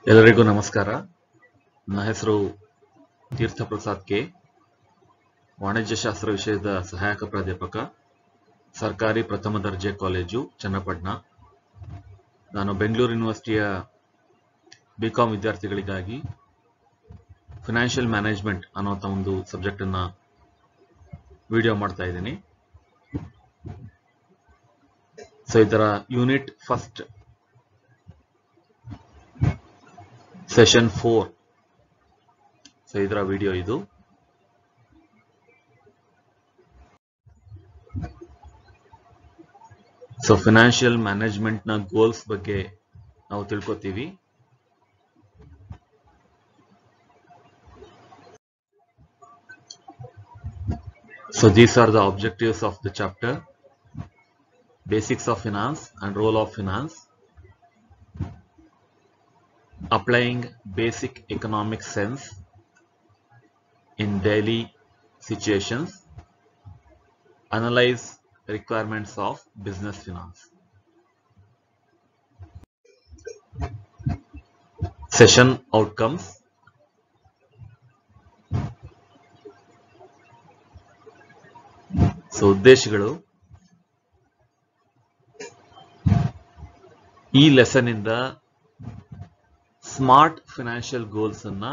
ಎಲ್ಲರಿಗೂ ನಮಸ್ಕಾರ ನನ್ನ ಹೆಸರು ತೀರ್ಥ ಪ್ರಸಾದ್ ಕೆ ವಾಣಿಜ್ಯಶಾಸ್ತ್ರ ವಿಷಯದ ಸಹಾಯಕ ಪ್ರಾಧ್ಯಾಪಕ ಸರ್ಕಾರಿ ಪ್ರಥಮ ದರ್ಜೆ ಕಾಲೇಜು ಚನ್ನಪಟ್ಟಣ ನಾನು ಬೆಂಗಳೂರು ಯೂನಿವರ್ಸಿಟಿಯ ಬಿಕಾಂ ವಿದ್ಯಾರ್ಥಿಗಳಿಗಾಗಿ ಫಿನಾನ್ಷಿಯಲ್ ಮ್ಯಾನೇಜ್ಮೆಂಟ್ ಅನ್ನೋಂಥ ಒಂದು ಸಬ್ಜೆಕ್ಟ್ ಅನ್ನ ವಿಡಿಯೋ ಮಾಡ್ತಾ ಇದ್ದೀನಿ ಸೊ ಇದರ unit first session four so ಇದರ ವಿಡಿಯೋ ಇದು ಸೊ ಫಿನಾನ್ಷಿಯಲ್ ಮ್ಯಾನೇಜ್ಮೆಂಟ್ ನ ಗೋಲ್ಸ್ ಬಗ್ಗೆ ನಾವು ತಿಳ್ಕೊತೀವಿ so these are the objectives of the chapter basics of finance and role of finance applying basic economic sense in daily situations, analyze requirements of business finance. Session outcomes. So ಉದ್ದೇಶಗಳು ಈ lesson ಇಂದ smart financial goals ಅನ್ನ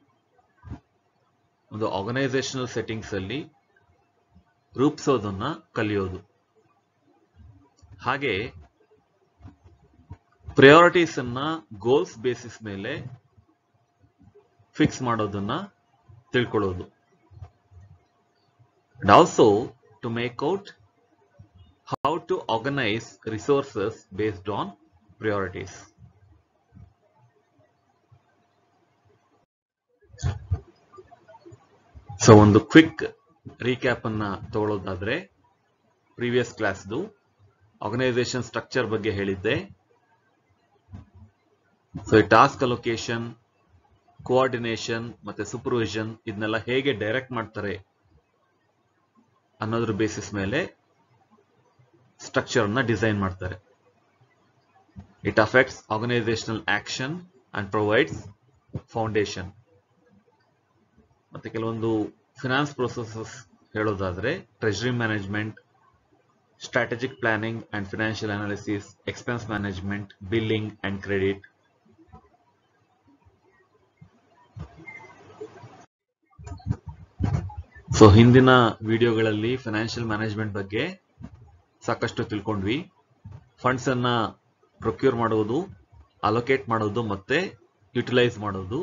ಒಂದು organisational settings ಅಲ್ಲಿ ರೂಪಿಸೋದನ್ನ ಕಲಿಯೋದು ಹಾಗೆ priorities ಅನ್ನ goals basis ಮೇಲೆ ಫಿಕ್ಸ್ ಮಾಡೋದನ್ನ ತಿಳ್ಕೊಳ್ಳೋದು and also to make out how to organise resources based on priorities so ಒಂದು ಕ್ವಿಕ್ ರೀಕ್ಯಾಪ್ ಅನ್ನ ತಗೊಳ್ಳೋದಾದ್ರೆ ಪ್ರೀವಿಯಸ್ ಕ್ಲಾಸ್ದು ಆರ್ಗನೈಸೇಷನ್ ಸ್ಟ್ರಕ್ಚರ್ ಬಗ್ಗೆ ಹೇಳಿದ್ದೆ ಸೊ ಈ ಟಾಸ್ಕ್ ಅಲೊಕೇಶನ್ ಕೋಆರ್ಡಿನೇಷನ್ ಮತ್ತೆ ಸೂಪರ್ವಿಷನ್ ಇದನ್ನೆಲ್ಲ ಹೇಗೆ ಡೈರೆಕ್ಟ್ ಮಾಡ್ತಾರೆ ಅನ್ನೋದ್ರ ಬೇಸಿಸ್ ಮೇಲೆ ಸ್ಟ್ರಕ್ಚರ್ ಅನ್ನ ಡಿಸೈನ್ ಮಾಡ್ತಾರೆ it affects organisational action and provides foundation ಮತ್ತೆ ಕೆಲವೊಂದು ಫಿನಾನ್ಸ್ ಪ್ರೊಸೆಸಸ್ ಹೇಳೋದಾದ್ರೆ treasury management strategic planning and financial analysis expense management billing and credit so ಹಿಂದಿನ ವಿಡಿಯೋಗಳಲ್ಲಿ ಫಿನಾನ್ಷಿಯಲ್ ಮ್ಯಾನೇಜ್ಮೆಂಟ್ ಬಗ್ಗೆ ಸಾಕಷ್ಟು ತಿಳ್ಕೊಂಡ್ವಿ ಫಂಡ್ಸ್ ಅನ್ನ ಪ್ರೊಕ್ಯೂರ್ ಮಾಡೋದು ಅಲೋಕೇಟ್ ಮಾಡೋದು ಮತ್ತೆ ಯುಟಿಲೈಸ್ ಮಾಡೋದು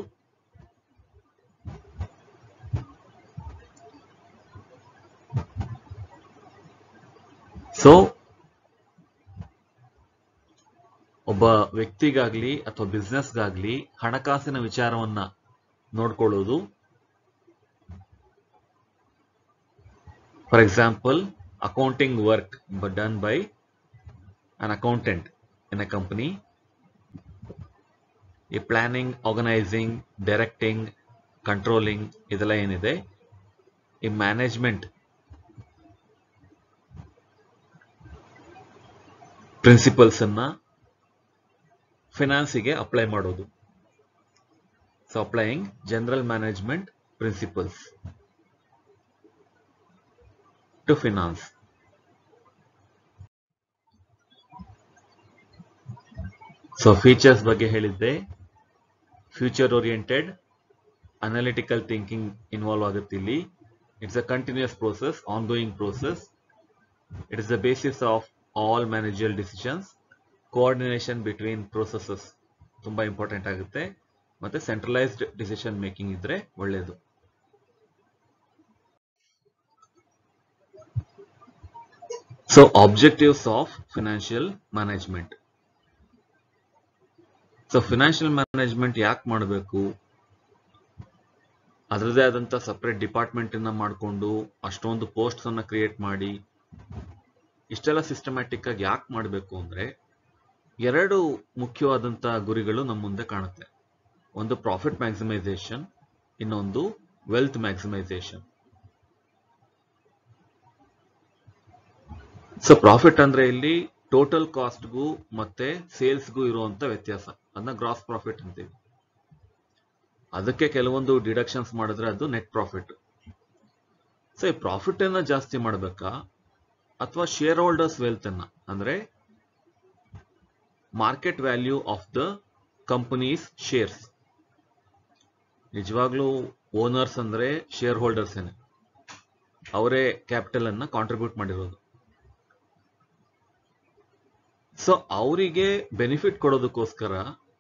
ಸೊ ಒಬ್ಬ ವ್ಯಕ್ತಿಗಾಗ್ಲಿ ಅಥವಾ ಬಿಸ್ನೆಸ್ಗಾಗ್ಲಿ ಹಣಕಾಸಿನ ವಿಚಾರವನ್ನ ನೋಡ್ಕೊಳ್ಳೋದು for example accounting work done by an accountant in a company ಈ ಪ್ಲಾನಿಂಗ್ ಆರ್ಗನೈಸಿಂಗ್ ಡೈರೆಕ್ಟಿಂಗ್ ಕಂಟ್ರೋಲಿಂಗ್ ಇದೆಲ್ಲ ಏನಿದೆ ಈ ಮ್ಯಾನೇಜ್ಮೆಂಟ್ ಪ್ರಿನ್ಸಿಪಲ್ಸ್ ಅನ್ನ ಫಿನಾನ್ಸಿಗೆ ಅಪ್ಲೈ ಮಾಡೋದು so applying general management principles to finance so features ಬಗ್ಗೆ ಹೇಳಿದ್ದೆ future oriented analytical thinking involve ಆಗುತ್ತೆ ಇಲ್ಲಿ it's a continuous process on going process it is the basis of all managerial decisions coordination between processes ತುಂಬಾ important ಆಗುತ್ತೆ ಮತ್ತೆ centralised decision making ಇದ್ರೆ ಒಳ್ಳೆಯದು so objectives of financial management so financial management ಯಾಕೆ ಮಾಡಬೇಕು ಅದರದೇ ಆದಂತ ಸಪರೇಟ್ ಡಿಪಾರ್ಟ್ಮೆಂಟ್ ಅನ್ನ ಮಾಡಿಕೊಂಡು ಅಷ್ಟೊಂದು ಪೋಸ್ಟ್ ಅನ್ನ ಕ್ರಿಯೇಟ್ ಮಾಡಿ ಇಷ್ಟೆಲ್ಲ ಸಿಸ್ಟಮ್ಯಾಟಿಕ್ ಆಗಿ ಯಾಕೆ ಮಾಡಬೇಕು ಅಂದ್ರೆ ಎರಡು ಮುಖ್ಯವಾದಂತ ಗುರಿಗಳು ನಮ್ಮ ಮುಂದೆ ಕಾಣುತ್ತೆ ಒಂದು ಪ್ರಾಫಿಟ್ ಮ್ಯಾಕ್ಸಿಮೈಸೇಷನ್ ಇನ್ನೊಂದು ವೆಲ್ತ್ ಮ್ಯಾಕ್ಸಿಮೈಸೇಷನ್ ಸೊ ಪ್ರಾಫಿಟ್ ಅಂದ್ರೆ ಇಲ್ಲಿ ಟೋಟಲ್ ಕಾಸ್ಟ್ಗೂ ಮತ್ತೆ ಸೇಲ್ಸ್ಗೂ ಇರುವಂತ ವ್ಯತ್ಯಾಸ ಅದನ್ನ ಗ್ರಾಸ್ ಪ್ರಾಫಿಟ್ ಅಂತೀವಿ ಅದಕ್ಕೆ ಕೆಲವೊಂದು ಡಿಡಕ್ಷನ್ಸ್ ಮಾಡಿದ್ರೆ ಅದು ನೆಟ್ ಪ್ರಾಫಿಟ್ ಸೊ ಈ ಪ್ರಾಫಿಟ್ ಅನ್ನ ಜಾಸ್ತಿ ಮಾಡಬೇಕಾ ಅಥವಾ ಶೇರ್ ಹೋಲ್ಡರ್ಸ್ ವೆಲ್ತ್ ಅನ್ನ ಅಂದ್ರೆ market value of the companies shares ನಿಜವಾಗ್ಲೂ ಓನರ್ಸ್ ಅಂದ್ರೆ ಶೇರ್ ಹೋಲ್ಡರ್ಸ್ ಏನೆ ಅವರೇ ಕ್ಯಾಪಿಟಲ್ ಅನ್ನ ಕಾಂಟ್ರಿಬ್ಯೂಟ್ ಮಾಡಿರೋದು ಸೊ ಅವರಿಗೆ ಬೆನಿಫಿಟ್ ಕೊಡೋದಕ್ಕೋಸ್ಕರ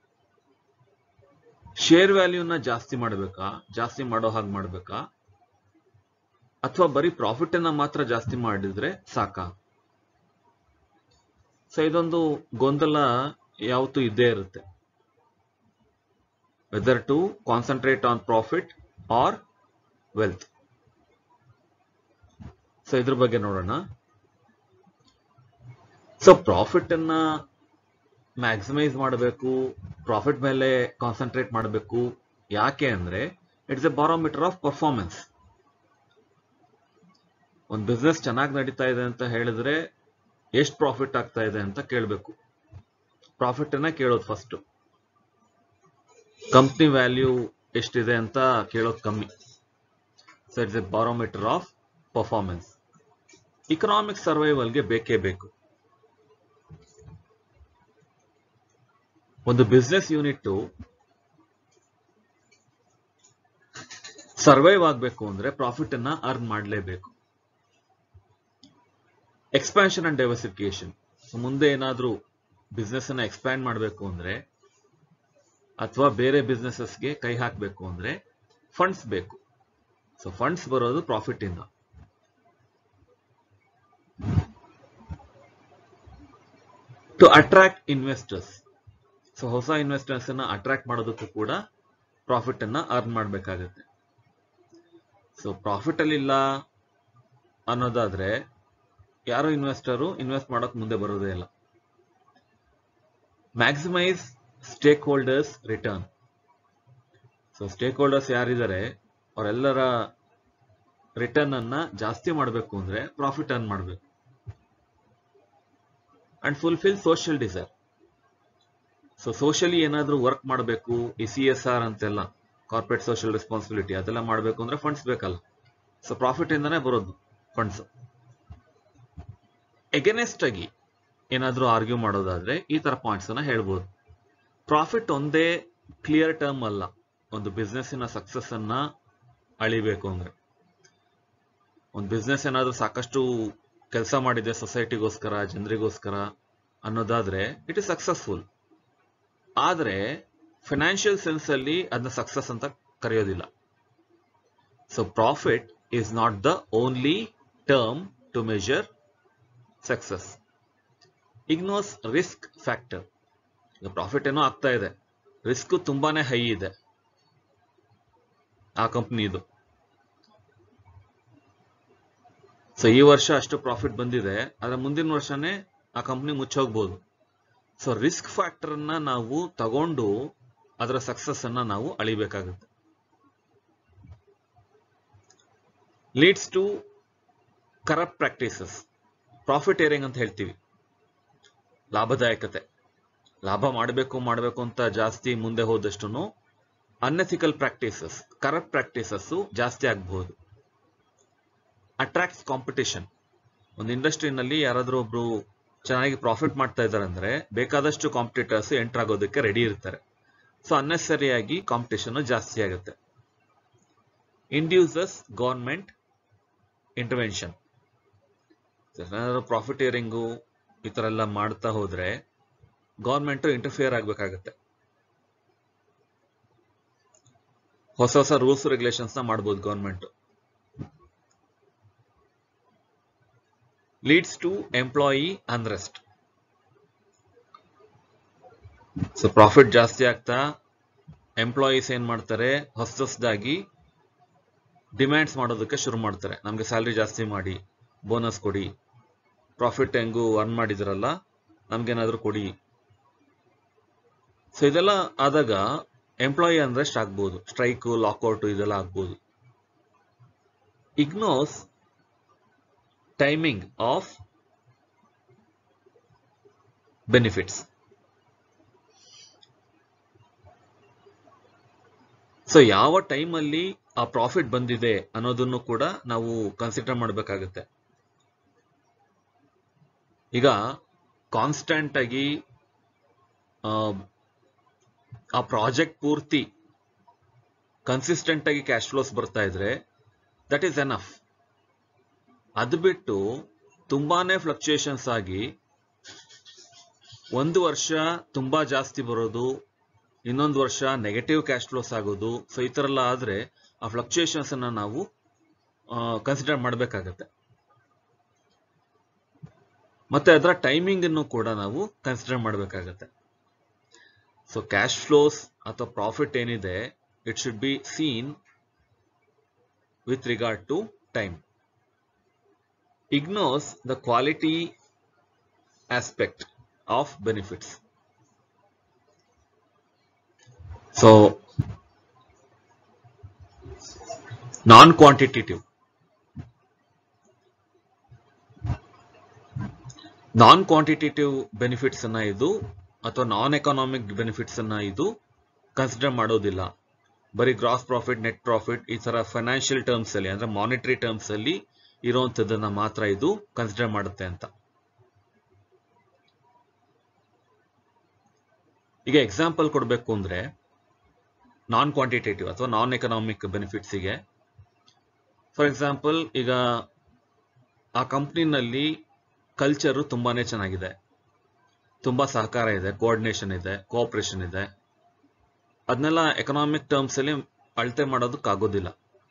ಶೇರ್ ವ್ಯಾಲ್ಯೂನ ಜಾಸ್ತಿ ಮಾಡಬೇಕಾ ಜಾಸ್ತಿ ಮಾಡೋ ಹಾಗೆ ಮಾಡಬೇಕಾ ಅಥವಾ ಬರೀ ಪ್ರಾಫಿಟ್ ಅನ್ನ ಮಾತ್ರ ಜಾಸ್ತಿ ಮಾಡಿದ್ರೆ ಸಾಕಾ ಸೊ ಇದೊಂದು ಗೊಂದಲ ಯಾವತ್ತೂ ಇದ್ದೇ ಇರುತ್ತೆ whether to concentrate on profit or wealth so ಇದ್ರ ಬಗ್ಗೆ ನೋಡೋಣ ಸೊ ಪ್ರಾಫಿಟ್ ಅನ್ನ ಮ್ಯಾಕ್ಸಿಮೈಸ್ ಮಾಡಬೇಕು ಪ್ರಾಫಿಟ್ ಮೇಲೆ ಕಾನ್ಸಂಟ್ರೇಟ್ ಮಾಡಬೇಕು ಯಾಕೆ ಅಂದ್ರೆ it's a barometer of performance ಒಂದು ಬಿಸ್ನೆಸ್ ಚೆನ್ನಾಗಿ ನಡೀತಾ ಇದೆ ಅಂತ ಹೇಳಿದ್ರೆ ಎಷ್ಟು ಪ್ರಾಫಿಟ್ ಆಗ್ತಾ ಇದೆ ಅಂತ ಕೇಳಬೇಕು ಪ್ರಾಫಿಟ್ ಅನ್ನ ಕೇಳೋದು ಫಸ್ಟ್ ಕಂಪ್ನಿ ವ್ಯಾಲ್ಯೂ ಎಷ್ಟಿದೆ ಅಂತ ಕೇಳೋದು ಕಮ್ಮಿ so it's a barometer of performance economic ಸರ್ವೈವಲ್ಗೆ ಬೇಕೇ ಬೇಕು ಒಂದು ಬಿಸ್ನೆಸ್ ಯೂನಿಟ್ ಸರ್ವೈವ್ ಆಗಬೇಕು ಅಂದ್ರೆ ಪ್ರಾಫಿಟ್ ಅನ್ನ ಅರ್ನ್ ಮಾಡಲೇಬೇಕು ಎಕ್ಸ್ಪ್ಯಾನ್ಷನ್ ಅಂಡ್ ಡೈವರ್ಸಿಫಿಕೇಶನ್ ಮುಂದೆ ಏನಾದ್ರೂ ಬಿಸ್ನೆಸ್ ಅನ್ನ ಎಕ್ಸ್ಪ್ಯಾಂಡ್ ಮಾಡಬೇಕು ಅಂದ್ರೆ ಅಥವಾ ಬೇರೆ ಬಿಸ್ನೆಸಸ್ಗೆ ಕೈ ಹಾಕಬೇಕು ಅಂದ್ರೆ ಫಂಡ್ಸ್ ಬೇಕು ಸೊ ಫಂಡ್ಸ್ ಬರೋದು ಪ್ರಾಫಿಟ್ ಇಂದ ಟು ಅಟ್ರಾಕ್ಟ್ ಇನ್ವೆಸ್ಟರ್ಸ್ ಸೊ ಹೊಸ ಇನ್ವೆಸ್ಟರ್ಸ್ ಅನ್ನ ಅಟ್ರಾಕ್ಟ್ ಮಾಡೋದಕ್ಕೂ ಕೂಡ ಪ್ರಾಫಿಟ್ ಅನ್ನ ಅರ್ನ್ ಮಾಡಬೇಕಾಗತ್ತೆ ಸೊ ಪ್ರಾಫಿಟ್ ಅಲ್ಲಿ ಇಲ್ಲ ಅನ್ನೋದಾದ್ರೆ ಯಾರೋ ಇನ್ವೆಸ್ಟರು ಇನ್ವೆಸ್ಟ್ ಮಾಡೋಕ್ ಮುಂದೆ ಬರೋದೇ ಇಲ್ಲ maximise stake holders return so stake holders ಯಾರಿದ್ದಾರೆ ಅವರೆಲ್ಲರ ರಿಟರ್ನ್ ಅನ್ನ ಜಾಸ್ತಿ ಮಾಡಬೇಕು ಅಂದ್ರೆ ಪ್ರಾಫಿಟ್ ಅರ್ನ್ ಮಾಡಬೇಕು and fulfil social desire so socially ಏನಾದ್ರೂ ವರ್ಕ್ ಮಾಡಬೇಕು ಈ ಸಿ ಎಸ್ ಆರ್ ಅಂತೆಲ್ಲ ಕಾರ್ಪೊರೇಟ್ ಸೋಷಿಯಲ್ ರೆಸ್ಪಾನ್ಸಿಬಿಲಿಟಿ ಅದೆಲ್ಲ ಮಾಡಬೇಕು ಅಂದ್ರೆ ಫಂಡ್ಸ್ ಬೇಕಲ್ಲ ಸೊ ಪ್ರಾಫಿಟ್ ಇಂದಾನೆ ಬರೋದು ಫಂಡ್ಸ್ ಎಗನೆಸ್ಟ್ ಆಗಿ ಏನಾದ್ರೂ ಆರ್ಗ್ಯೂ ಮಾಡೋದಾದ್ರೆ ಈ ತರ ಪಾಯಿಂಟ್ಸ್ ಅನ್ನ ಹೇಳ್ಬೋದು ಪ್ರಾಫಿಟ್ ಒಂದೇ ಕ್ಲಿಯರ್ ಟರ್ಮ್ ಅಲ್ಲ ಒಂದು ಬಿಸ್ನೆಸ್ಸಿನ ಸಕ್ಸಸ್ ಅನ್ನ ಅಳಿಬೇಕು ಅಂದ್ರೆ ಒಂದು ಬಿಸ್ನೆಸ್ ಏನಾದ್ರೂ ಸಾಕಷ್ಟು ಕೆಲಸ ಮಾಡಿದೆ ಸೊಸೈಟಿಗೋಸ್ಕರ ಜನರಿಗೋಸ್ಕರ ಅನ್ನೋದಾದ್ರೆ ಇಟ್ ಇಸ್ ಸಕ್ಸಸ್ಫುಲ್ ಆದ್ರೆ ಫಿನಾನ್ಷಿಯಲ್ ಸೆನ್ಸ್ ಅಲ್ಲಿ ಅದನ್ನ ಸಕ್ಸಸ್ ಅಂತ ಕರೆಯೋದಿಲ್ಲ so profit is not the only term to measure success ignores risk factor profit ಏನೋ ಆಗ್ತಾ ಇದೆ ರಿಸ್ಕ್ ತುಂಬಾನೇ ಹೈ ಇದೆ ಆ ಕಂಪ್ನಿದು ಸೊ ಈ ವರ್ಷ ಅಷ್ಟು ಪ್ರಾಫಿಟ್ ಬಂದಿದೆ ಆದ್ರೆ ಮುಂದಿನ ವರ್ಷನೇ ಆ ಕಂಪ್ನಿ ಮುಚ್ಚೋಗ್ಬೋದು ಸೊ ರಿಸ್ಕ್ ಫ್ಯಾಕ್ಟರ್ ಅನ್ನ ನಾವು ತಗೊಂಡು ಅದರ ಸಕ್ಸಸ್ ಅನ್ನ ನಾವು ಅಳಿಬೇಕಾಗುತ್ತೆ leads to corrupt practices profit earning ಅಂತ ಹೇಳ್ತೀವಿ ಲಾಭದಾಯಕತೆ ಲಾಭ ಮಾಡಬೇಕು ಮಾಡಬೇಕು ಅಂತ ಜಾಸ್ತಿ ಮುಂದೆ ಹೋದಷ್ಟು ಅನ್ಎಥಿಕಲ್ ಪ್ರಾಕ್ಟೀಸಸ್ ಕರಪ್ಟ್ ಪ್ರಾಕ್ಟೀಸಸ್ ಜಾಸ್ತಿ ಆಗಬಹುದು ಅಟ್ರಾಕ್ಟ್ಸ್ ಕಾಂಪಿಟೇಷನ್ ಒಂದು ಇಂಡಸ್ಟ್ರಿನಲ್ಲಿ ಯಾರಾದ್ರೂ ಒಬ್ರು ಚೆನ್ನಾಗಿ ಪ್ರಾಫಿಟ್ ಮಾಡ್ತಾ ಇದ್ದಾರೆ ಅಂದ್ರೆ ಬೇಕಾದಷ್ಟು ಕಾಂಪಿಟೇಟರ್ಸ್ ಎಂಟರ್ ಆಗೋದಕ್ಕೆ ರೆಡಿ ಇರ್ತಾರೆ ಸೊ ಅನ್ನೆಸರಿಯಾಗಿ ಕಾಂಪಿಟೇಷನ್ ಜಾಸ್ತಿ ಆಗುತ್ತೆ ಇಂಡ್ಯೂಸಸ್ ಗೌರ್ಮೆಂಟ್ ಇಂಟರ್ವೆನ್ಷನ್ ಏನಾದ್ರು ಪ್ರಾಫಿಟೇರಿಂಗು ಈ ತರ ಎಲ್ಲ ಮಾಡ್ತಾ ಹೋದ್ರೆ ಗೌರ್ಮೆಂಟ್ ಇಂಟರ್ಫಿಯರ್ ಆಗ್ಬೇಕಾಗತ್ತೆ ಹೊಸ ಹೊಸ ರೂಲ್ಸ್ ರೆಗ್ಯುಲೇಷನ್ಸ್ ನ ಮಾಡ್ಬೋದು government leads to employee unrest so profit ಜಾಸ್ತಿ ಆಗ್ತಾ ಎಂಪ್ಲಾಯೀಸ್ ಏನ್ ಮಾಡ್ತಾರೆ ಹೊಸ ಹೊಸದಾಗಿ ಡಿಮ್ಯಾಂಡ್ಸ್ ಮಾಡೋದಕ್ಕೆ ಶುರು ಮಾಡ್ತಾರೆ ನಮ್ಗೆ ಸ್ಯಾಲ್ರಿ ಜಾಸ್ತಿ ಮಾಡಿ ಬೋನಸ್ ಕೊಡಿ ಪ್ರಾಫಿಟ್ ಹೆಂಗು ಅರ್ನ್ ಮಾಡಿದ್ರಲ್ಲ ನಮ್ಗೇನಾದ್ರೂ ಕೊಡಿ ಸೊ ಇದೆಲ್ಲ ಆದಾಗ ಎಂಪ್ಲಾಯಿ ಅನ್ರೆಸ್ಟ್ ಆಗ್ಬೋದು ಸ್ಟ್ರೈಕ್ ಲಾಕ್ಔಟ್ ಇದೆಲ್ಲ ಆಗ್ಬೋದು ignores timing of benefits so ಯಾವ ಟೈಮಲ್ಲಿ ಆ ಪ್ರಾಫಿಟ್ ಬಂದಿದೆ ಅನ್ನೋದನ್ನು ಕೂಡ ನಾವು ಕನ್ಸಿಡರ್ ಮಾಡಬೇಕಾಗುತ್ತೆ ಈಗ ಕಾನ್ಸ್ಟಂಟ್ ಆಗಿ ಆ, ಆ ಪ್ರಾಜೆಕ್ಟ್ ಪೂರ್ತಿ ಕನ್ಸಿಸ್ಟೆಂಟ್ ಆಗಿ ಕ್ಯಾಶ್ ಫ್ಲೋಸ್ ಬರ್ತಾ ಇದ್ರೆ ದಟ್ ಈಸ್ ಎನಫ್ ಅದು ಬಿಟ್ಟು ತುಂಬಾನೇ ಫ್ಲಕ್ಚುಯೇಷನ್ಸ್ ಆಗಿ ಒಂದು ವರ್ಷ ತುಂಬಾ ಜಾಸ್ತಿ ಬರೋದು ಇನ್ನೊಂದು ವರ್ಷ ನೆಗೆಟಿವ್ ಕ್ಯಾಶ್ ಫ್ಲೋಸ್ ಆಗೋದು ಸೊ ಈ ತರ ಎಲ್ಲ ಆದ್ರೆ ಆ ಫ್ಲಕ್ಚುಯೇಷನ್ಸ್ ಅನ್ನ ನಾವು ಕನ್ಸಿಡರ್ ಮಾಡಬೇಕಾಗತ್ತೆ ಮತ್ತೆ ಅದರ ಟೈಮಿಂಗ್ ಅನ್ನು ಕೂಡ ನಾವು ಕನ್ಸಿಡರ್ ಮಾಡಬೇಕಾಗತ್ತೆ ಸೊ ಕ್ಯಾಶ್ ಫ್ಲೋಸ್ ಅಥವಾ ಪ್ರಾಫಿಟ್ ಏನಿದೆ it should be seen with regard to time ignores the quality aspect of benefits. So, non-quantitative. Non quantitative benefits ಅನ್ನ ಇದು ಅಥವಾ ನಾನ್ ಎಕನಾಮಿಕ್ ಬೆನಿಫಿಟ್ಸ್ ಅನ್ನ ಇದು ಕನ್ಸಿಡರ್ ಮಾಡೋದಿಲ್ಲ ಬರೀ ಗ್ರಾಸ್ ಪ್ರಾಫಿಟ್ ನೆಟ್ ಪ್ರಾಫಿಟ್ ಈ ತರ ಫೈನಾನ್ಷಿಯಲ್ ಟರ್ಮ್ಸ್ ಅಲ್ಲಿ ಅಂದ್ರೆ ಮಾನಿಟರಿ ಟರ್ಮ್ಸ್ ಅಲ್ಲಿ ಇರುವಂತದನ್ನ ಮಾತ್ರ ಇದು ಕನ್ಸಿಡರ್ ಮಾಡುತ್ತೆ ಅಂತ ಈಗ ಎಕ್ಸಾಂಪಲ್ ಕೊಡಬೇಕು ಅಂದ್ರೆ ನಾನ್ ಕ್ವಾಂಟಿಟೇಟಿವ್ ಅಥವಾ ನಾನ್ ಎಕನಾಮಿಕ್ ಬೆನಿಫಿಟ್ಸಿಗೆ ಫಾರ್ ಎಕ್ಸಾಂಪಲ್ ಈಗ ಆ ಕಂಪ್ನಿನಲ್ಲಿ ಕಲ್ಚರು ತುಂಬಾನೇ ಚೆನ್ನಾಗಿದೆ ತುಂಬಾ ಸಹಕಾರ ಇದೆ ಕೋಆರ್ಡಿನೇಷನ್ ಇದೆ ಕೋಆಪರೇಷನ್ ಇದೆ ಅದನ್ನೆಲ್ಲ ಎಕನಾಮಿಕ್ ಟರ್ಮ್ಸ್ ಅಲ್ಲಿ ಅಳತೆ ಮಾಡೋದಕ್ಕಾಗೋದಿಲ್ಲ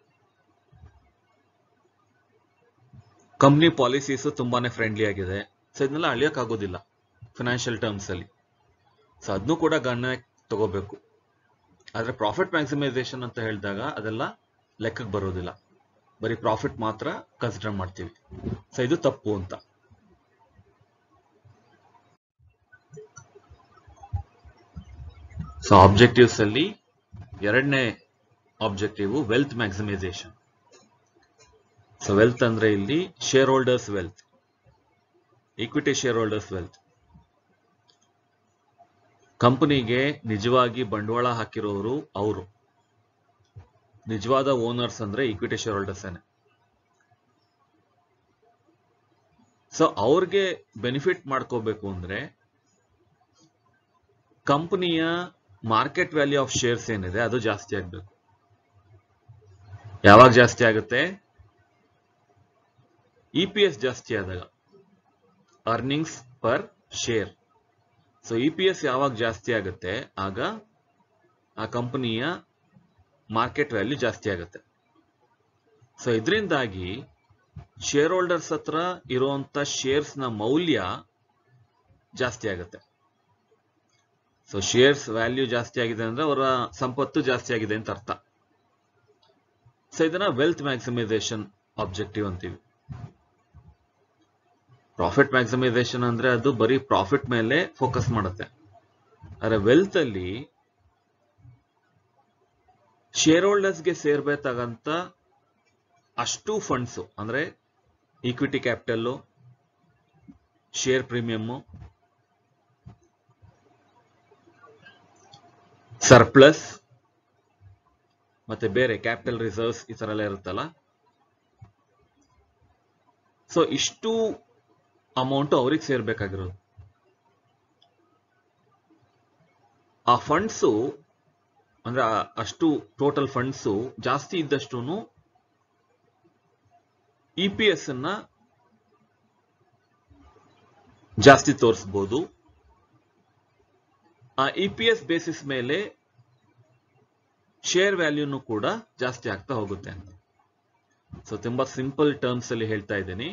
ಕಂಪ್ನಿ ಪಾಲಿಸೀಸ್ ತುಂಬಾನೇ ಫ್ರೆಂಡ್ಲಿ ಆಗಿದೆ ಸೊ ಇದನ್ನೆಲ್ಲ ಅಳಿಯೋಕ್ಕಾಗೋದಿಲ್ಲ ಫಿನಾನ್ಷಿಯಲ್ ಟರ್ಮ್ಸ್ ಅಲ್ಲಿ ಸೊ ಅದನ್ನು ಕೂಡ ಗಣನೆಗೆ ತಗೋಬೇಕು ಆದ್ರೆ ಪ್ರಾಫಿಟ್ ಮ್ಯಾಕ್ಸಿಮೈಸೇಷನ್ ಅಂತ ಹೇಳಿದಾಗ ಅದೆಲ್ಲ ಲೆಕ್ಕಕ್ಕೆ ಬರೋದಿಲ್ಲ ಬರೀ ಪ್ರಾಫಿಟ್ ಮಾತ್ರ ಕನ್ಸಿಡರ್ ಮಾಡ್ತೀವಿ ಸೊ ಇದು ತಪ್ಪು ಅಂತ ಸೊ ಆಬ್ಜೆಕ್ಟಿವ್ಸ್ ಅಲ್ಲಿ ಎರಡನೇ objective wealth maximisation so wealth ಅಂದ್ರೆ ಇಲ್ಲಿ share holders wealth equity share holders wealth ಕಂಪನಿಗೆ ನಿಜವಾಗಿ ಬಂಡವಾಳ ಹಾಕಿರೋರು ಅವರು ನಿಜವಾದ ಓನರ್ಸ್ ಅಂದ್ರೆ ಈಕ್ವಿಟಿ ಶೇರ್ ಹೋಲ್ಡರ್ಸ್ ಸೊ ಅವ್ರಿಗೆ ಬೆನಿಫಿಟ್ ಮಾಡ್ಕೋಬೇಕು ಅಂದ್ರೆ ಕಂಪನಿಯ ಮಾರ್ಕೆಟ್ ವ್ಯಾಲ್ಯೂ ಆಫ್ ಶೇರ್ಸ್ ಏನಿದೆ ಅದು ಜಾಸ್ತಿ ಆಗ್ಬೇಕು ಯಾವಾಗ ಜಾಸ್ತಿ ಆಗುತ್ತೆ ಇ ಪಿ ಎಸ್ ಜಾಸ್ತಿ ಆದಾಗ earnings per share so E P S ಯಾವಾಗ ಜಾಸ್ತಿ ಆಗುತ್ತೆ ಆಗ ಆ ಕಂಪನಿಯ ಮಾರ್ಕೆಟ್ ವ್ಯಾಲ್ಯೂ ಜಾಸ್ತಿ ಆಗುತ್ತೆ ಸೊ ಇದರಿಂದಾಗಿ ಶೇರ್ ಹೋಲ್ಡರ್ಸ್ ಹತ್ರ ಇರುವಂತ ಶೇರ್ಸ್ ನ ಮೌಲ್ಯ ಜಾಸ್ತಿ ಆಗುತ್ತೆ ಸೊ ಶೇರ್ಸ್ ವ್ಯಾಲ್ಯೂ ಜಾಸ್ತಿ ಆಗಿದೆ ಅಂದ್ರೆ ಅವರ ಸಂಪತ್ತು ಜಾಸ್ತಿ ಆಗಿದೆ ಅಂತ ಅರ್ಥ ಸೊ ಇದನ್ನ ವೆಲ್ತ್ ಮ್ಯಾಕ್ಸಿಮೈಸೇಷನ್ ಆಬ್ಜೆಕ್ಟಿವ್ ಅಂತೀವಿ ಪ್ರಾಫಿಟ್ ಮ್ಯಾಕ್ಸಿಮೈಸೇಷನ್ ಅಂದ್ರೆ ಅದು ಬರೀ ಪ್ರಾಫಿಟ್ ಮೇಲೆ ಫೋಕಸ್ ಮಾಡುತ್ತೆ ಆದ್ರೆ ವೆಲ್ತ್ ಅಲ್ಲಿ ಶೇರ್ ಹೋಲ್ಡರ್ಸ್ಗೆ ಸೇರ್ಬೇಕಾಗಂತ ಅಷ್ಟು ಫಂಡ್ಸ್ ಅಂದ್ರೆ equity capital share premium surplus ಮತ್ತೆ ಬೇರೆ ಕ್ಯಾಪಿಟಲ್ ರಿಸರ್ವ್ಸ್ ಈ ತರ ಎಲ್ಲ ಇರುತ್ತಲ್ಲ ಸೊ ಇಷ್ಟು ಅಮೌಂಟ್ ಅವ್ರಿಗೆ ಸೇರ್ಬೇಕಾಗಿರೋದು ಆ ಫಂಡ್ಸು ಅಂದ್ರೆ ಆ- ಅಷ್ಟು ಟೋಟಲ್ ಫಂಡ್ಸು ಜಾಸ್ತಿ ಇದ್ದಷ್ಟು ಇ ಪಿ ಎಸ್ ಅನ್ನ ಜಾಸ್ತಿ ತೋರಿಸ್ಬೋದು ಆ ಇ ಪಿ ಎಸ್ ಬೇಸಿಸ್ ಮೇಲೆ ಶೇರ್ ವ್ಯಾಲ್ಯೂನು ಕೂಡ ಜಾಸ್ತಿ ಆಗ್ತಾ ಹೋಗುತ್ತೆ ಅಂತ ಸೊ ತುಂಬಾ ಸಿಂಪಲ್ ಟರ್ಮ್ಸ್ ಅಲ್ಲಿ ಹೇಳ್ತಾ ಇದ್ದೀನಿ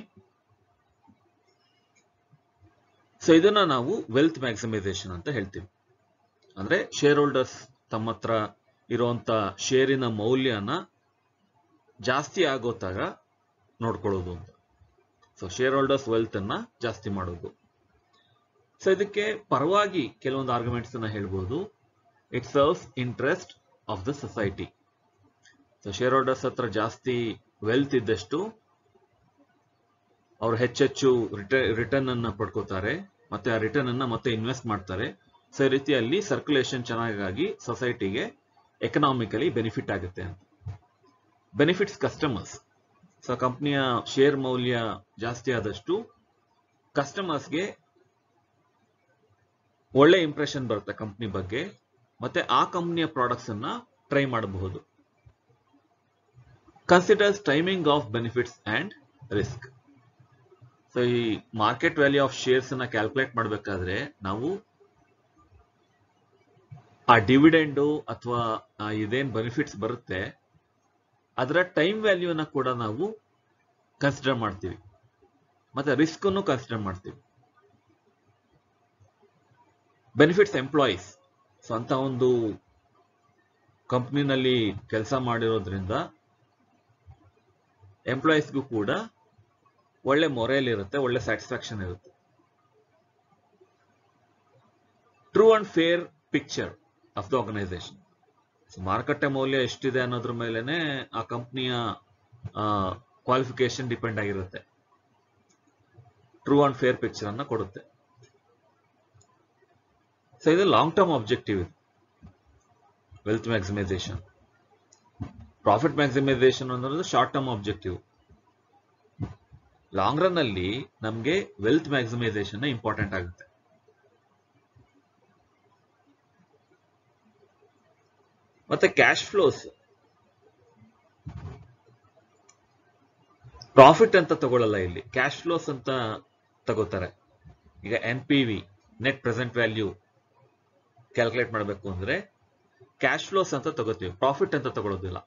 ಸೊ ಇದನ್ನ ನಾವು ವೆಲ್ತ್ ಮ್ಯಾಕ್ಸಿಮೈಸೇಷನ್ ಅಂತ ಹೇಳ್ತೀವಿ ಅಂದ್ರೆ ಶೇರ್ ಹೋಲ್ಡರ್ಸ್ ತಮ್ಮ ಹತ್ರ ಇರುವಂತ ಶೇರಿನ ಮೌಲ್ಯನ ಜಾಸ್ತಿ ಆಗೋತಾಗ ನೋಡ್ಕೊಳ್ಳೋದು ಅಂತ ಸೊ ಶೇರ್ ಹೋಲ್ಡರ್ಸ್ ವೆಲ್ತ್ ಅನ್ನ ಜಾಸ್ತಿ ಮಾಡೋದು ಸೊ ಇದಕ್ಕೆ ಪರವಾಗಿ ಕೆಲವೊಂದು ಆರ್ಗ್ಯುಮೆಂಟ್ಸ್ ಅನ್ನ ಹೇಳ್ಬೋದು it serves interest of the society so share holders ಹತ್ರ ಜಾಸ್ತಿ ವೆಲ್ತ್ ಇದ್ದಷ್ಟು ಅವರು ಹೆಚ್ಚೆಚ್ಚು ರಿಟರ್ನ್ ಅನ್ನ ಪಡ್ಕೋತಾರೆ ಮತ್ತೆ ಆ ರಿಟರ್ನ್ ಅನ್ನ ಮತ್ತೆ ಇನ್ವೆಸ್ಟ್ ಮಾಡ್ತಾರೆ ಸೊ ಈ ರೀತಿಯಲ್ಲಿ ಸರ್ಕ್ಯುಲೇಷನ್ ಚೆನ್ನಾಗಾಗಿ ಸೊಸೈಟಿಗೆ ಎಕನಾಮಿಕಲಿ ಬೆನಿಫಿಟ್ ಆಗುತ್ತೆ ಅಂತ ಬೆನಿಫಿಟ್ಸ್ ಕಸ್ಟಮರ್ಸ್ ಸೊ ಕಂಪ್ನಿಯ ಶೇರ್ ಮೌಲ್ಯ ಜಾಸ್ತಿ ಆದಷ್ಟು ಕಸ್ಟಮರ್ಸ್ಗೆ ಒಳ್ಳೆ ಇಂಪ್ರೆಷನ್ ಬರುತ್ತೆ ಕಂಪ್ನಿ ಬಗ್ಗೆ ಮತ್ತೆ ಆ ಕಂಪ್ನಿಯ ಪ್ರಾಡಕ್ಟ್ಸ್ ಅನ್ನ ಟ್ರೈ ಮಾಡಬಹುದು considers timing of benefits and risk so ಈ ಮಾರ್ಕೆಟ್ ವ್ಯಾಲ್ಯೂ ಆಫ್ ಶೇರ್ಸ್ ಅನ್ನ ಕ್ಯಾಲ್ಕುಲೇಟ್ ಮಾಡಬೇಕಾದ್ರೆ ನಾವು ಆ ಡಿವಿಡೆಂಡು ಅಥವಾ ಇದೇನ್ ಬೆನಿಫಿಟ್ಸ್ ಬರುತ್ತೆ ಅದರ ಟೈಮ್ ವ್ಯಾಲ್ಯೂನ ಕೂಡ ನಾವು ಕನ್ಸಿಡರ್ ಮಾಡ್ತೀವಿ ಮತ್ತೆ ರಿಸ್ಕ್ ಅನ್ನು ಕನ್ಸಿಡರ್ ಮಾಡ್ತೀವಿ ಬೆನಿಫಿಟ್ಸ್ ಎಂಪ್ಲಾಯೀಸ್ ಸೊ ಅಂತ ಒಂದು ಕಂಪ್ನಿನಲ್ಲಿ ಕೆಲಸ ಮಾಡಿರೋದ್ರಿಂದ ಎಂಪ್ಲಾಯೀಸ್ಗೂ ಕೂಡ ಒಳ್ಳೆ ಮೊರೇಲ್ ಇರುತ್ತೆ ಒಳ್ಳೆ ಸ್ಯಾಟಿಸ್ಫ್ಯಾಕ್ಷನ್ ಇರುತ್ತೆ true and fair picture of the organisation ಮಾರುಕಟ್ಟೆ ಮೌಲ್ಯ ಎಷ್ಟಿದೆ ಅನ್ನೋದ್ರ ಮೇಲೆನೆ ಆ ಕಂಪ್ನಿಯ ಕ್ವಾಲಿಫಿಕೇಶನ್ ಡಿಪೆಂಡ್ ಆಗಿರುತ್ತೆ ಟ್ರೂ ಅಂಡ್ ಫೇರ್ ಪಿಕ್ಚರ್ ಅನ್ನ ಕೊಡುತ್ತೆ ಸೊ ಇದು ಲಾಂಗ್ ಟರ್ಮ್ ಆಬ್ಜೆಕ್ಟಿವ್ ಇದು ವೆಲ್ತ್ ಮ್ಯಾಕ್ಸಿಮೈಸೇಷನ್ ಪ್ರಾಫಿಟ್ ಮ್ಯಾಕ್ಸಿಮೈಸೇಷನ್ ಅನ್ನೋದು short term objective long run ಅಲ್ಲಿ ನಮಗೆ ವೆಲ್ತ್ ಮ್ಯಾಕ್ಸಿಮೈಸೇಷನ್ ಇಂಪಾರ್ಟೆಂಟ್ ಆಗುತ್ತೆ ಮತ್ತೆ ಕ್ಯಾಶ್ ಫ್ಲೋಸ್ ಪ್ರಾಫಿಟ್ ಅಂತ ತಗೊಳ್ಳಲ್ಲ ಇಲ್ಲಿ ಕ್ಯಾಶ್ ಫ್ಲೋಸ್ ಅಂತ ತಗೋತಾರೆ ಈಗ N P V net present value calculate ಮಾಡಬೇಕು ಅಂದ್ರೆ ಕ್ಯಾಶ್ ಫ್ಲೋಸ್ ಅಂತ ತಗೋತೀವಿ ಪ್ರಾಫಿಟ್ ಅಂತ ತಗೊಳ್ಳೋದಿಲ್ಲ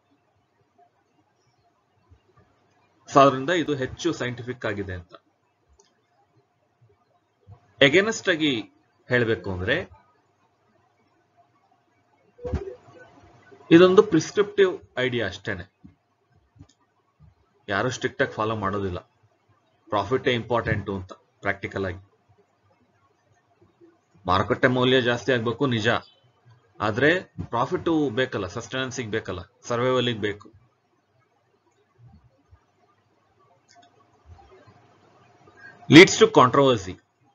ಸೊ ಅದರಿಂದ ಇದು ಹೆಚ್ಚು ಸೈಂಟಿಫಿಕ್ ಆಗಿದೆ ಅಂತ ಎಗೇನೆಸ್ಟ್ ಆಗಿ ಹೇಳಬೇಕು ಅಂದ್ರೆ ಇದೊಂದು ಪ್ರಿಸ್ಕ್ರಿಪ್ಟಿವ್ ಐಡಿಯಾ ಅಷ್ಟೇನೆ ಯಾರು ಸ್ಟ್ರಿಕ್ಟ್ ಆಗಿ ಫಾಲೋ ಮಾಡೋದಿಲ್ಲ ಪ್ರಾಫಿಟ್ ಇಂಪಾರ್ಟೆಂಟು ಅಂತ ಪ್ರಾಕ್ಟಿಕಲ್ ಆಗಿ ಮಾರುಕಟ್ಟೆ ಮೌಲ್ಯ ಜಾಸ್ತಿ ಆಗ್ಬೇಕು ನಿಜ ಆದ್ರೆ ಪ್ರಾಫಿಟ್ ಬೇಕಲ್ಲ ಸಸ್ಟೆನೆನ್ಸಿಗೆ ಬೇಕಲ್ಲ ಸರ್ವೈವಲಿಗೆ ಬೇಕು ಲೀಡ್ಸ್ ಟು ಕಾಂಟ್ರವರ್ಸಿ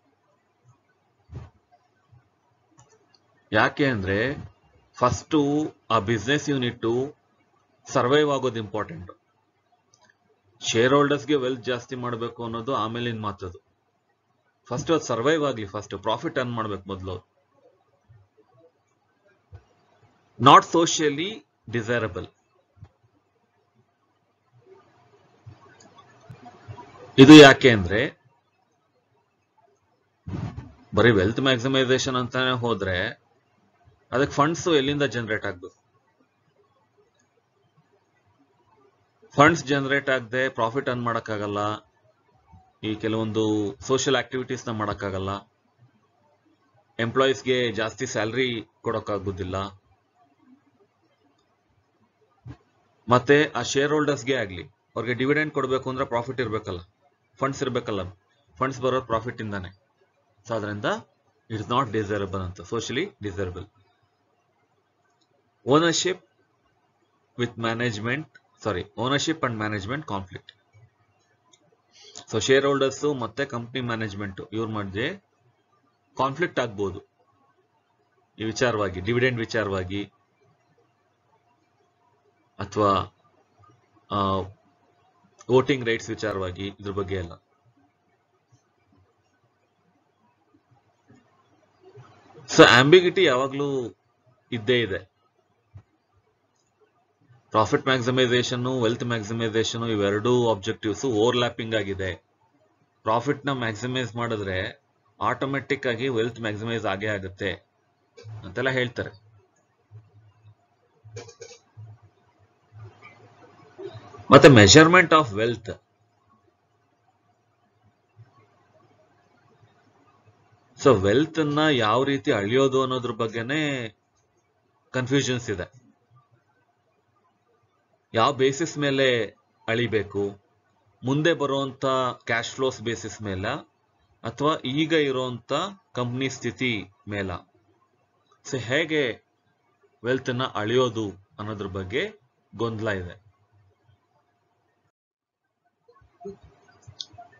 ಯಾಕೆ ಅಂದ್ರೆ ಫಸ್ಟು ಆ ಬಿಸ್ನೆಸ್ ಯೂನಿಟ್ ಸರ್ವೈವ್ ಆಗೋದು ಇಂಪಾರ್ಟೆಂಟ್ ಶೇರ್ ಹೋಲ್ಡರ್ಸ್ಗೆ ವೆಲ್ತ್ ಜಾಸ್ತಿ ಮಾಡಬೇಕು ಅನ್ನೋದು ಆಮೇಲಿನ ಮಾತದು ಫಸ್ಟ್ ಅದು ಸರ್ವೈವ್ ಆಗಲಿ ಫಸ್ಟ್ ಪ್ರಾಫಿಟ್ ಅರ್ನ್ ಮಾಡ್ಬೇಕು ಮೊದಲು ನಾಟ್ ಸೋಷಿಯಲಿ ಡಿಸೈರಬಲ್ ಇದು ಯಾಕೆ ಅಂದ್ರೆ ಬರೀ ವೆಲ್ತ್ ಮ್ಯಾಕ್ಸಿಮೈಸೇಷನ್ ಅಂತಾನೆ ಹೋದ್ರೆ ಅದಕ್ಕೆ ಫಂಡ್ಸ್ ಎಲ್ಲಿಂದ ಜನರೇಟ್ ಆಗ್ಬೇಕು ಫಂಡ್ಸ್ ಜನರೇಟ್ ಆಗದೆ ಪ್ರಾಫಿಟ್ ಅರ್ನ್ ಮಾಡೋಕ್ಕಾಗಲ್ಲ ಈ ಕೆಲವೊಂದು ಸೋಷಿಯಲ್ ಆಕ್ಟಿವಿಟೀಸ್ನ ಮಾಡೋಕ್ಕಾಗಲ್ಲ ಎಂಪ್ಲಾಯೀಸ್ಗೆ ಜಾಸ್ತಿ ಸ್ಯಾಲ್ರಿ ಕೊಡೋಕ್ಕಾಗೋದಿಲ್ಲ ಮತ್ತೆ ಆ ಶೇರ್ ಹೋಲ್ಡರ್ಸ್ಗೆ ಆಗಲಿ ಅವ್ರಿಗೆ ಡಿವಿಡೆಂಡ್ ಕೊಡಬೇಕು ಅಂದ್ರೆ ಪ್ರಾಫಿಟ್ ಇರಬೇಕಲ್ಲ ಫಂಡ್ಸ್ ಇರಬೇಕಲ್ಲ ಫಂಡ್ಸ್ ಬರೋದು ಪ್ರಾಫಿಟ್ ಇಂದಾನೆ ಸೊ ಅದರಿಂದ ಇಟ್ ಇಸ್ ನಾಟ್ ಡಿಸೈರಬಲ್ ಅಂತ socially desirable ownership with management sorry ownership and management conflict so share holders ಮತ್ತೆ ಕಂಪ್ನಿ ಮ್ಯಾನೇಜ್ಮೆಂಟ್ ಇವ್ರ ಮಧ್ಯೆ ಕಾನ್ಫ್ಲಿಕ್ಟ್ ಆಗ್ಬೋದು ಈ ವಿಚಾರವಾಗಿ ಡಿವಿಡೆಂಡ್ ವಿಚಾರವಾಗಿ ಅಥವಾ ವೋಟಿಂಗ್ ರೈಟ್ಸ್ ವಿಚಾರವಾಗಿ ಇದ್ರ ಬಗ್ಗೆ ಎಲ್ಲ ಸೊ ಆಂಬಿಗಿಟಿ ಯಾವಾಗಲೂ ಇದ್ದೇ ಇದೆ ಪ್ರಾಫಿಟ್ ಮ್ಯಾಕ್ಸಿಮೈಸೇಷನ್ ವೆಲ್ತ್ ಮ್ಯಾಕ್ಸಿಮೈಸೇಷನ್ ಇವೆರಡೂ ಆಬ್ಜೆಕ್ಟಿವ್ಸ್ ಓವರ್ಲ್ಯಾಪಿಂಗ್ ಆಗಿದೆ ಪ್ರಾಫಿಟ್ ನ ಮ್ಯಾಕ್ಸಿಮೈಸ್ ಮಾಡಿದ್ರೆ ಆಟೋಮೆಟಿಕ್ ಆಗಿ ವೆಲ್ತ್ ಮ್ಯಾಕ್ಸಿಮೈಸ್ ಆಗೇ ಆಗುತ್ತೆ ಅಂತೆಲ್ಲ ಹೇಳ್ತಾರೆ ಮತ್ತೆ measurement of wealth so wealth ಅನ್ನ ಯಾವ ರೀತಿ ಅಳಿಯೋದು ಅನ್ನೋದ್ರ ಬಗ್ಗೆನೇ ಕನ್ಫ್ಯೂಷನ್ಸ್ ಇದೆ ಯಾವ ಬೇಸಿಸ್ ಮೇಲೆ ಅಳಿಬೇಕು ಮುಂದೆ ಬರುವಂತ ಕ್ಯಾಶ್ ಫ್ಲೋಸ್ ಬೇಸಿಸ್ ಮೇಲ ಅಥವಾ ಈಗ ಇರುವಂತ ಕಂಪ್ನಿ ಸ್ಥಿತಿ ಮೇಲ ಸೊ ಹೇಗೆ ವೆಲ್ತ್ ಅನ್ನ ಅಳಿಯೋದು ಅನ್ನೋದ್ರ ಬಗ್ಗೆ ಗೊಂದಲ ಇದೆ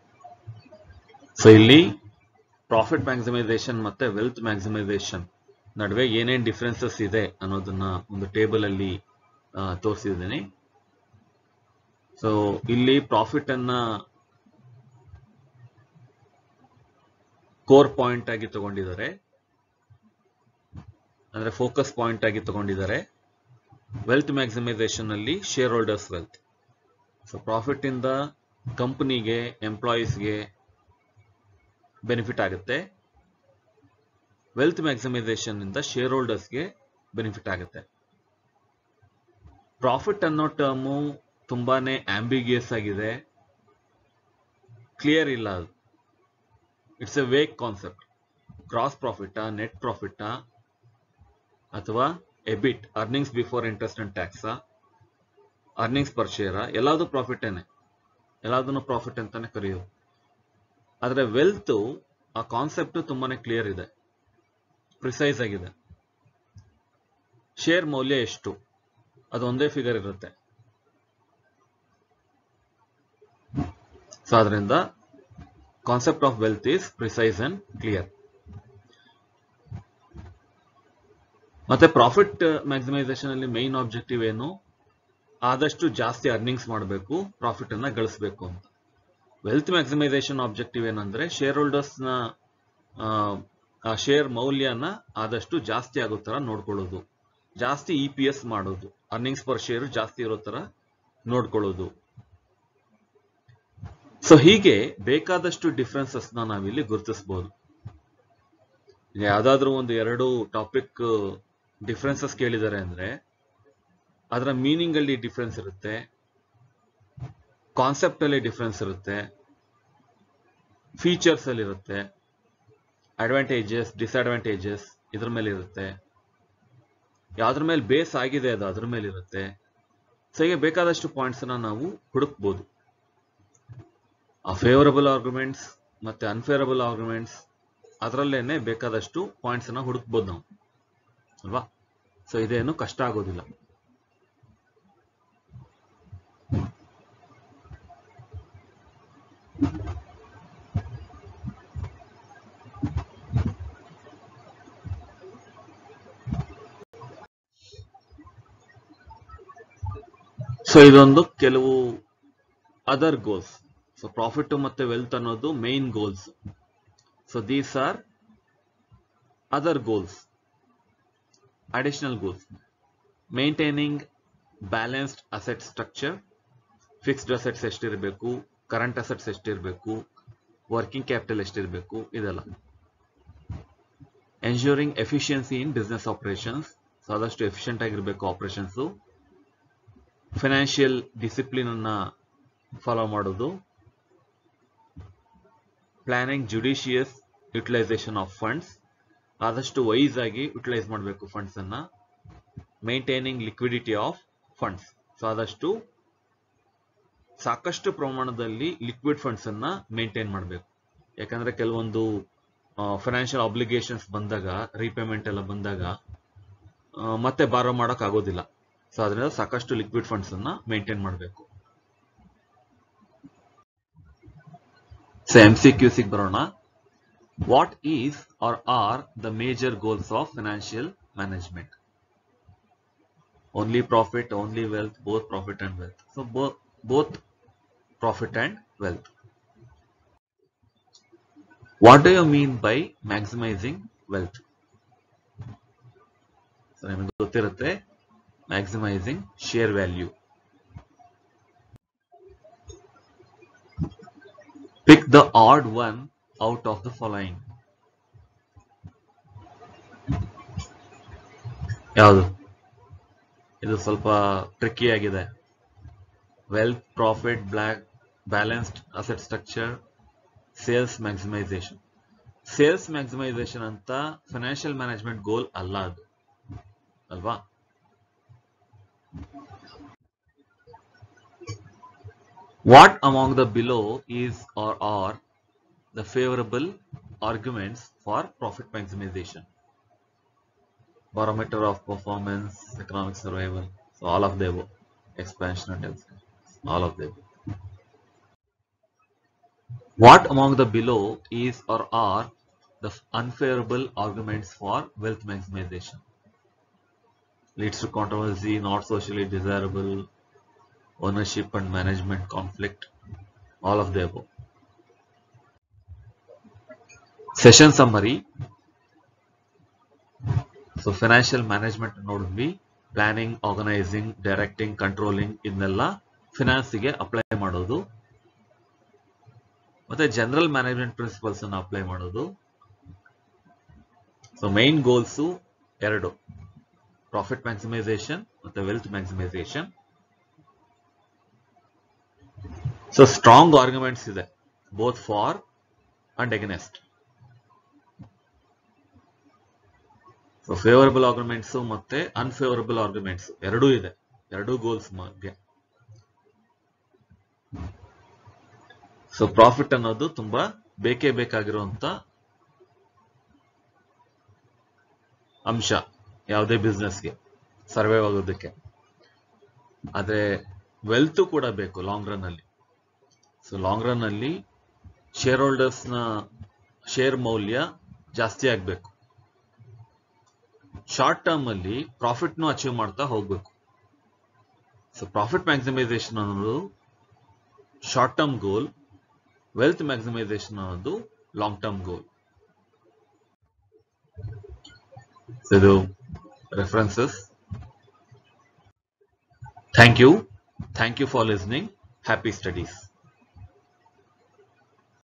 ಸೊ ಇಲ್ಲಿ ಪ್ರಾಫಿಟ್ ಮ್ಯಾಕ್ಸಿಮೈಸೇಷನ್ ಮತ್ತೆ ವೆಲ್ತ್ ಮ್ಯಾಕ್ಸಿಮೈಸೇಷನ್ ನಡುವೆ ಏನೇನ್ ಡಿಫ್ರೆನ್ಸಸ್ ಇದೆ ಅನ್ನೋದನ್ನ ಒಂದು ಟೇಬಲ್ ಅಲ್ಲಿ ತೋರಿಸಿದ್ದೀನಿ ಸೊ ಇಲ್ಲಿ ಪ್ರಾಫಿಟ್ ಅನ್ನ ಕೋರ್ ಪಾಯಿಂಟ್ ಆಗಿ ತಗೊಂಡಿದ್ದಾರೆ ಅಂದ್ರೆ ಫೋಕಸ್ ಪಾಯಿಂಟ್ ಆಗಿ ತಗೊಂಡಿದ್ದಾರೆ ವೆಲ್ತ್ ಮ್ಯಾಕ್ಸಿಮೈಸೇಷನ್ ಅಲ್ಲಿ share holders wealth so profit ಇಂದ ಕಂಪನಿಗೆ ಎಂಪ್ಲಾಯೀಸ್ಗೆ ಬೆನಿಫಿಟ್ ಆಗುತ್ತೆ ವೆಲ್ತ್ ಮ್ಯಾಕ್ಸಿಮೈಸೇಷನ್ ಇಂದ ಶೇರ್ ಹೋಲ್ಡರ್ಸ್ಗೆ ಬೆನಿಫಿಟ್ ಆಗುತ್ತೆ ಪ್ರಾಫಿಟ್ ಅನ್ನೋ ಟರ್ಮು ತುಂಬಾನೇ ಆಂಬಿಗಿಯಸ್ ಆಗಿದೆ ಕ್ಲಿಯರ್ ಇಲ್ಲ ಅದು it's a weak concept gross ಪ್ರಾಫಿಟಾ ನೆಟ್ ಪ್ರಾಫಿಟಾ ಅಥವಾ EBIT earnings before interest and tax earnings per share ಎಲ್ಲಾದು ಪ್ರಾಫಿಟೇನೆ ಎಲ್ಲದನ್ನು ಪ್ರಾಫಿಟ್ ಅಂತಾನೆ ಕರೆಯೋದು ಆದ್ರೆ ವೆಲ್ತ್ ಆ ಕಾನ್ಸೆಪ್ಟ್ ತುಂಬಾನೇ ಕ್ಲಿಯರ್ ಇದೆ ಪ್ರಿಸೈಸ್ ಆಗಿದೆ ಶೇರ್ ಮೌಲ್ಯ ಎಷ್ಟು ಅದು ಒಂದೇ ಫಿಗರ್ ಇರುತ್ತೆ ಸೊ ಅದರಿಂದ concept of wealth is precise and clear ಮತ್ತೆ ಪ್ರಾಫಿಟ್ ಮ್ಯಾಕ್ಸಿಮೈಸೇಷನ್ ಅಲ್ಲಿ ಮೈನ್ ಆಬ್ಜೆಕ್ಟಿವ್ ಏನು ಆದಷ್ಟು ಜಾಸ್ತಿ ಅರ್ನಿಂಗ್ಸ್ ಮಾಡಬೇಕು ಪ್ರಾಫಿಟ್ ಅನ್ನ ಗಳಿಸಬೇಕು ಅಂತ ವೆಲ್ತ್ ಮ್ಯಾಕ್ಸಿಮೈಸೇಷನ್ ಆಬ್ಜೆಕ್ಟಿವ್ ಏನಂದ್ರೆ ಶೇರ್ ಹೋಲ್ಡರ್ಸ್ ನ ಆ ಶೇರ್ ಮೌಲ್ಯನ ಆದಷ್ಟು ಜಾಸ್ತಿ ಆಗೋ ತರ ನೋಡ್ಕೊಳ್ಳೋದು ಜಾಸ್ತಿ ಇ ಪಿ ಎಸ್ ಮಾಡೋದು ಅರ್ನಿಂಗ್ಸ್ ಪರ್ ಶೇರ್ ಜಾಸ್ತಿ ಇರೋ ತರ ನೋಡ್ಕೊಳ್ಳೋದು ಸೊ ಹೀಗೆ ಬೇಕಾದಷ್ಟು ಡಿಫ್ರೆನ್ಸಸ್ ನ ನಾವಿಲ್ಲಿ ಗುರುತಿಸಬಹುದು ಯಾವ್ದಾದ್ರು ಒಂದು ಎರಡು ಟಾಪಿಕ್ ಡಿಫ್ರೆನ್ಸಸ್ ಕೇಳಿದ್ದಾರೆ ಅಂದ್ರೆ ಅದರ ಮೀನಿಂಗ್ ಅಲ್ಲಿ ಡಿಫ್ರೆನ್ಸ್ ಇರುತ್ತೆ ಕಾನ್ಸೆಪ್ಟ್ ಅಲ್ಲಿ ಡಿಫ್ರೆನ್ಸ್ ಇರುತ್ತೆ ಫೀಚರ್ಸ್ ಅಲ್ಲಿ ಇರುತ್ತೆ ಅಡ್ವಾಂಟೇಜಸ್ ಡಿಸ್ಅಡ್ವಾಂಟೇಜಸ್ ಇದ್ರ ಮೇಲೆ ಇರುತ್ತೆ ಯಾವ್ದ್ರ ಮೇಲೆ ಬೇಸ್ ಆಗಿದೆ ಅದು ಅದ್ರ ಮೇಲೆ ಇರುತ್ತೆ ಸೊ ಹೀಗೆ ಬೇಕಾದಷ್ಟು ಪಾಯಿಂಟ್ಸ್ ಅನ್ನ ನಾವು ಹುಡುಕ್ಬೋದು ಆ ಫೇವರಬಲ್ ಆರ್ಗ್ಯುಮೆಂಟ್ಸ್ ಮತ್ತೆ ಅನ್ಫೇವರಬಲ್ ಆರ್ಗ್ಯುಮೆಂಟ್ಸ್ ಅದರಲ್ಲೇನೆ ಬೇಕಾದಷ್ಟು ಪಾಯಿಂಟ್ಸ್ ಅನ್ನ ಹುಡುಕ್ಬೋದು ನಾವು ಅಲ್ವಾ ಸೊ ಇದೇನು ಕಷ್ಟ ಆಗೋದಿಲ್ಲ ಸೊ ಇದೊಂದು ಕೆಲವು ಅದರ್ ಗೋಲ್ಸ್ ಸೊ ಪ್ರಾಫಿಟ್ ಮತ್ತೆ ವೆಲ್ತ್ ಅನ್ನೋದು main goals so these are other goals additional goals maintaining balanced asset structure fixed assets ಎಷ್ಟಿರಬೇಕು ಕರೆಂಟ್ ಅಸೆಟ್ಸ್ ಎಷ್ಟಿರಬೇಕು ವರ್ಕಿಂಗ್ ಕ್ಯಾಪಿಟಲ್ ಎಷ್ಟಿರಬೇಕು ಇದೆಲ್ಲ ensuring efficiency in business operations so ಆದಷ್ಟು efficient ಆಗಿರಬೇಕು operations financial discipline ಅನ್ನ follow ಮಾಡೋದು planning judicious utilisation of funds ಆದಷ್ಟು wise ಆಗಿ ಯುಟಿಲೈಸ್ ಮಾಡಬೇಕು ಫಂಡ್ಸ್ ಅನ್ನ maintaining liquidity of funds so ಆದಷ್ಟು ಸಾಕಷ್ಟು ಪ್ರಮಾಣದಲ್ಲಿ ಲಿಕ್ವಿಡ್ ಫಂಡ್ಸ್ ಅನ್ನ ಮೇಂಟೈನ್ ಮಾಡಬೇಕು ಯಾಕಂದ್ರೆ ಕೆಲವೊಂದು ಫೈನಾನ್ಷಿಯಲ್ ಅಬ್ಲಿಗೇಷನ್ಸ್ ಬಂದಾಗ ರೀಪೇಮೆಂಟ್ ಎಲ್ಲ ಬಂದಾಗ ಮತ್ತೆ ಬಾರೋ ಮಾಡಕ್ ಆಗೋದಿಲ್ಲ ಸೊ ಅದರಿಂದ ಸಾಕಷ್ಟು ಲಿಕ್ವಿಡ್ ಫಂಡ್ಸ್ ಅನ್ನ ಮೇಂಟೈನ್ ಮಾಡಬೇಕು ಸೊ ಎಂ ಸಿ ಕ್ಯೂ ಸಿಗ್ ಬರೋಣ what is are are the major goals of financial management only profit only wealth both profit and wealth so both profit and wealth what do you mean by maximising wealth so ನಿಮಗೆ ಗೊತ್ತಿರುತ್ತೆ maximising share value pick the odd one out of the following ಯಾವುದು ಇದು ಸ್ವಲ್ಪ tricky ಆಗಿದೆ wealth profit block balanced asset structure sales maximisation sales maximisation ಅಂತ financial management goal ಅಲ್ಲ ಅದು ಅಲ್ವಾ What among the below is or are the favorable arguments for profit maximization? Barometer of performance, economic survival, so all of the above, expansion and expansion, all of the above. What among the below is or are the unfavorable arguments for wealth maximization. Leads to controversy, not socially desirable, ownership and management conflict, all of the above. Session summary. So financial management ನೋಡಿದ್ವಿ planning organising directing controlling ಇದನ್ನೆಲ್ಲ ಫಿನಾನ್ಸಿಗೆ apply ಮಾಡೋದು ಮತ್ತೆ general management principles ಅನ್ನು apply ಮಾಡೋದು so main goals ಎರಡು profit maximisation ಮತ್ತೆ wealth maximisation so strong arguments ಇದೆ both for and against so favourable arguments ಮತ್ತೆ ಅನ್ಫೇವರಬಲ್ ಆರ್ಗ್ಯುಮೆಂಟ್ಸ್ ಎರಡೂ ಇದೆ ಎರಡೂ ಗೋಲ್ಸ್ ಬಗ್ಗೆ ಸೊ ಪ್ರಾಫಿಟ್ ಅನ್ನೋದು ತುಂಬಾ ಬೇಕೇ ಬೇಕಾಗಿರುವಂತ ಅಂಶ ಯಾವುದೇ ಬಿಸ್ನೆಸ್ಗೆ ಸರ್ವೈವ್ ಆಗೋದಕ್ಕೆ ಆದ್ರೆ ವೆಲ್ತ್ ಕೂಡ ಬೇಕು ಲಾಂಗ್ ರನ್ ಅಲ್ಲಿ ಸೊ ಲಾಂಗ್ ರನ್ ಅಲ್ಲಿ ಶೇರ್ ಹೋಲ್ಡರ್ಸ್ ನ ಶೇರ್ ಮೌಲ್ಯ ಜಾಸ್ತಿ ಆಗ್ಬೇಕು ಶಾರ್ಟ್ ಟರ್ಮ್ ಅಲ್ಲಿ ಪ್ರಾಫಿಟ್ ನು ಅಚೀವ್ ಮಾಡ್ತಾ ಹೋಗ್ಬೇಕು ಸೊ ಪ್ರಾಫಿಟ್ ಮ್ಯಾಕ್ಸಿಮೈಸೇಷನ್ ಅನ್ನೋದು short term goal wealth maximisation ಅನ್ನೋದು ಲಾಂಗ್ ಟರ್ಮ್ ಗೋಲ್ ಇದು references thank you thank you for listening happy studies